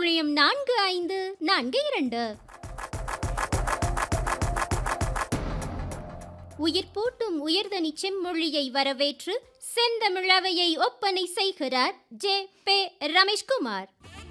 சுழியம் நான்கு ஐந்து நான்கு இரண்டு உயிர் பூட்டும் உயர்தனி செம்மொழியை வரவேற்று செந்தமிழவையை ஒப்பனை செய்கிறார் ஜே பே ரமேஷ்குமார்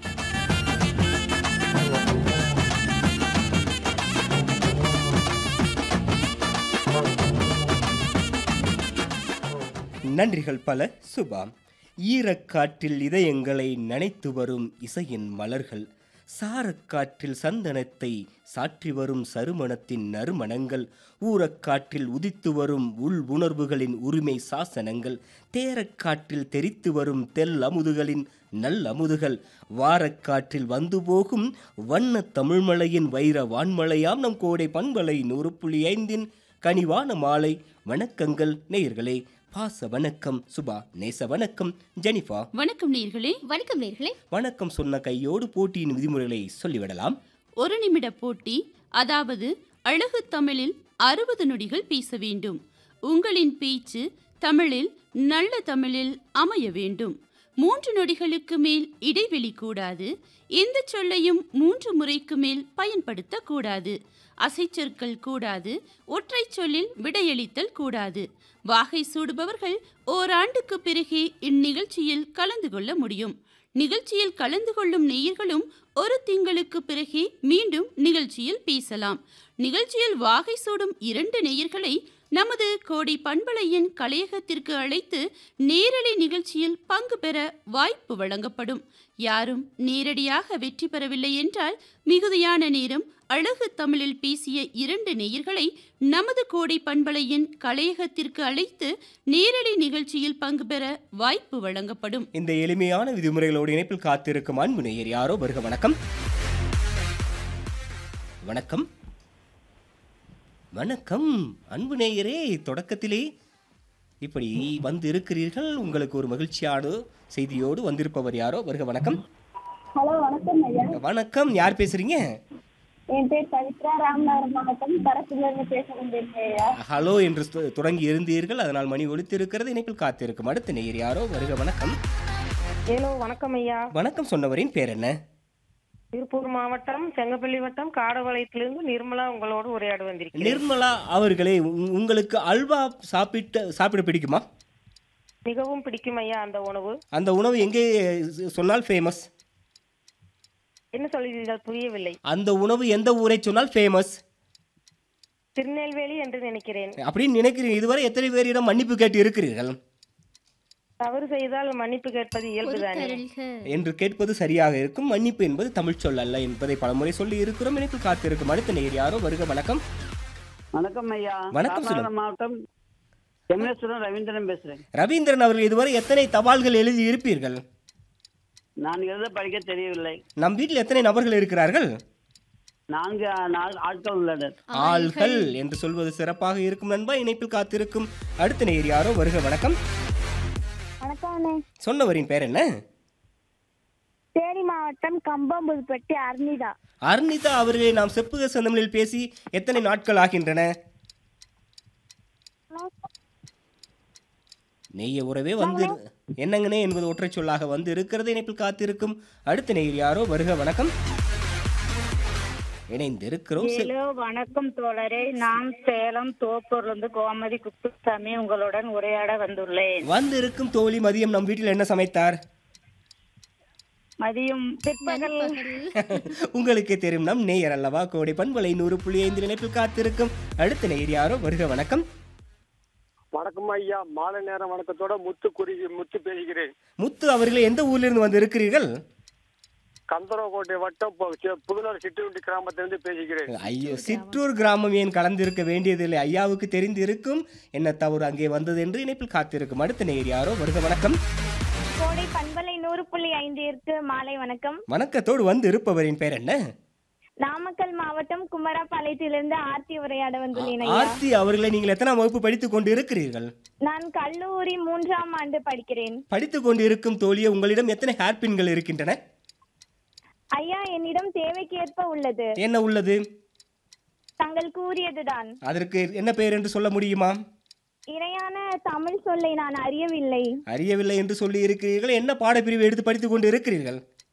நன்றிகள் பல சுபாம் ஈரக்காற்றில் இதயங்களை நனைத்து வரும் இசையின் மலர்கள் சாரக்காற்றில் சந்தனத்தை சாற்றி வரும் சருமணத்தின் நறுமணங்கள் ஊரக்காற்றில் உதித்து வரும் உள் உணர்வுகளின் உரிமை சாசனங்கள் தேரக்காற்றில் தெரித்து வரும் தெல் அமுதுகளின் நல்லமுதுகள் வாரக்காற்றில் வந்து போகும் வண்ண தமிழ்மலையின் வைர வான்மலையாம் நம் கோடை பண்பலை நூறு புள்ளி ஐந்தின் கனிவான மாலை வணக்கங்கள் நேயர்களே பாச வணக்கம் சுபா நேச வணக்கம் ஜெனிஃபா வணக்கம் நேர்களே வணக்கம் நேர்களே வணக்கம் சொன்ன கையோடு போட்டியின் விதிமுறைகளை சொல்லிவிடலாம் ஒரு நிமிட போட்டி அதாவது அழகு தமிழில் அறுபது நொடிகள் பேச வேண்டும் உங்களின் பேச்சு தமிழில் நல்ல தமிழில் அமைய வேண்டும் மூன்று நொடிகளுக்கு மேல் இடைவெளி கூடாது எந்த சொல்லையும் மூன்று முறைக்கு மேல் பயன்படுத்தக்கூடாது அசைச்சொற்கள் கூடாது ஒற்றைச் சொல்லில் விடையளித்தல் கூடாது வாகை சூடுபவர்கள் ஓராண்டுக்கு பிறகே இந்நிகழ்ச்சியில் கலந்து கொள்ள முடியும் நிகழ்ச்சியில் கலந்து கொள்ளும் நேயர்களும் ஒரு திங்களுக்கு பிறகே மீண்டும் நிகழ்ச்சியில் பேசலாம் நிகழ்ச்சியில் வாகை சூடும் இரண்டு நேயர்களை நமது கோடி பண்பலையின் கலையகத்திற்கு அழைத்து நேரலை நிகழ்ச்சியில் பங்கு பெற வாய்ப்பு வழங்கப்படும் யாரும் நேரடியாக வெற்றி பெறவில்லை என்றால் மிகுதியான நேரம் அழகு தமிழில் பேசிய இரண்டு நேயர்களை நமது கோடை பண்பலையின் கலையகத்திற்கு அழைத்து நேரலை நிகழ்ச்சியில் பங்கு பெற வாய்ப்பு வழங்கப்படும் இந்த எளிமையான விதிமுறைகளோடு இணைப்பில் காத்திருக்கும் அன்பு நேயர் யாரோ வருக வணக்கம் வணக்கம் வணக்கம் அன்பு நேயரே தொடக்கத்திலே இப்படி வந்து இருக்கிறீர்கள் உங்களுக்கு ஒரு மகிழ்ச்சியான செய்தியோடு வந்திருப்பவர் யாரோ வருக வணக்கம் ஹலோ வணக்கம் ஐயா வணக்கம் யார் பேசுறீங்க என் பேர் பவித்ரா ராமநாதபுரம் மாவட்டம் பரசுலேருந்து பேச வந்திருக்கேன் ஐயா ஹலோ என்று து- தொடங்கி இருந்தீர்கள் அதனால் மணி ஒலித்திருக்கிறது இணைப்பில் காத்திருக்கும் அடுத்த நேயர் யாரோ வருக வணக்கம் ஹலோ வணக்கம் ஐயா வணக்கம் சொன்னவரின் பேர் என்ன திருப்பூர் மாவட்டம் செங்கப்பள்ளி வட்டம் காடபாளையத்திலிருந்து நிர்மலா உங்களோடு உரையாட வந்திருக்கிறேன் நிர்மலா அவர்களே உங்- உங்களுக்கு அல்வா சாப்பிட்டு சாப்பிட பிடிக்குமா மிகவும் பிடிக்கும் ஐயா அந்த உணவு அந்த உணவு எங்கே சொ- சொன்னால் ஃபேமஸ் என்ன சொல்கிறீர்கள் புரியவில்லை அந்த உணவு எந்த ஊரை சொன்னால் ஃபேமஸ் திருநெல்வேலி என்று நினைக்கிறேன் அப்படின்னு நினைக்கிறீங்க இதுவரை எத்தனை பேரிடம் மன்னிப்பு கேட்டு இருக்கிறீர்கள் தவறு செய்தால் மன்னிப்பு கேட்பது இயல்புதானே தருள்க என்று கேட்பது சரியாக இருக்கும் மன்னிப்பு என்பது தமிழ் சொல் அல்ல என்பதை பலமுறை சொல்லி இருக்கிறோம் இணைப்பில் காத்திருக்கும் அடுத்த நேர் யாரோ வருக வணக்கம் வணக்கம் ஐயா வணக்கம் சொல்லுங்க. ராமநாதபுரம் மாவட்டம் எம்எஸ்வரம் ரவீந்திரன் பேசுறேன் ரவீந்திரன் அவர்கள் இதுவரை எத்தனை தபால்கள் எழுதி இருப்பீர்கள் நான் எழுத படிக்க தெரியவில்லை நம் வீட்டில் எத்தனை நபர்கள் இருக்கிறார்கள் நான்கு நாலு ஆட்கள் உள்ளனர் ஆள்கள் என்று சொல்வது சிறப்பாக இருக்கும் நண்பா இணைப்பில் காத்திருக்கும் அடுத்த நேர் யாரோ வருக வணக்கம் வணக்கம் அண்ணே சொன்னவரின் பேர் என்ன தேனி மாவட்டம் கம்பம் புதுப்பட்டி அர்னிதா அர்னிதா அவர்களை நாம் செப்புக சந்தமிழில் பேசி எத்தனை நாட்கள் ஆகின்றன நெய்ய உறவே வந்து என்னங்கனே என்பது ஒற்றைச் சொல்லாக வந்து இருக்கிறது இணைப்பில் காத்திருக்கும் அடுத்த நேயர் யாரோ வருக வணக்கம் இணைந்திருக்கிறோம் செ- ஹலோ வணக்கம் தோழரே நான் சேலம் தோப்பூர்ல இருந்து கோமதி குப்புசாமி உங்களுடன் உரையாட வந்துள்ளேன் வந்து இருக்கும் தோழி மதியம் நம் வீட்டில் என்ன சமைத்தார் மதியம் பிற்பகல் உங்களுக்கே தெரியும் நம் நேயர் அல்லவா கோடை பண்பலை நூறு புள்ளி ஐந்து இணைப்பில் காத்திருக்கும் அடுத்த நேயர் யாரோ வருக வணக்கம் வணக்கம் ஐயா மாலை நேரம் வணக்கத்தோட முத்து குறி முத்து பேசுகிறேன் முத்து அவர்களே எந்த ஊரிலிருந்து வந்து இருக்கிறீர்கள் கந்தரக்கோட்டை வட்டம் பு- சி- புதுநர் சிட்டுண்டி கிராமத்திலிருந்து பேசுகிறேன் ஐயோ சிற்றூர் கிராமம் ஏன் கலந்திருக்க வேண்டியதில்லை ஐயாவுக்கு தெரிந்து இருக்கும் என்ன தவறு அங்கே வந்தது என்று இணைப்பில் காத்திருக்கும் அடுத்த நேயர் யாரோ வருக வணக்கம் கோடை பண்பலை நூறு புள்ளி ஐந்திற்கு மாலை வணக்கம் வணக்கத்தோடு வந்து இருப்பவரின் பேர் என்ன நாமக்கல் மாவட்டம் குமராபாளையத்திலிருந்து ஆர்த்தி உரையாட வந்துள்ளேன் ஐயா ஆர்த்தி அவர்களை நீங்கள் எத்தனாம் வகுப்பு படித்துக் கொண்டு இருக்கிறீர்கள் நான் கல்லூரி மூன்றாம் ஆண்டு படிக்கிறேன் படித்துக் கொண்டு இருக்கும் தோழியே உங்களிடம் எத்தனை ஹேர்பின்கள் இருக்கின்றன ஐயா என்னிடம் தேவைக்கு ஏற்ப உள்ளது என்ன உள்ளது தாங்கள் கூறியதுதான் அதற்கு என்ன பெயர் என்று சொல்ல முடியுமா இணையான தமிழ் சொல்லை நான் அறியவில்லை அறியவில்லை என்று சொல்லி இருக்கிறீர்கள் என்ன பாடப்பிரிவு எடுத்து படித்துக் கொண்டு இருக்கிறீர்கள்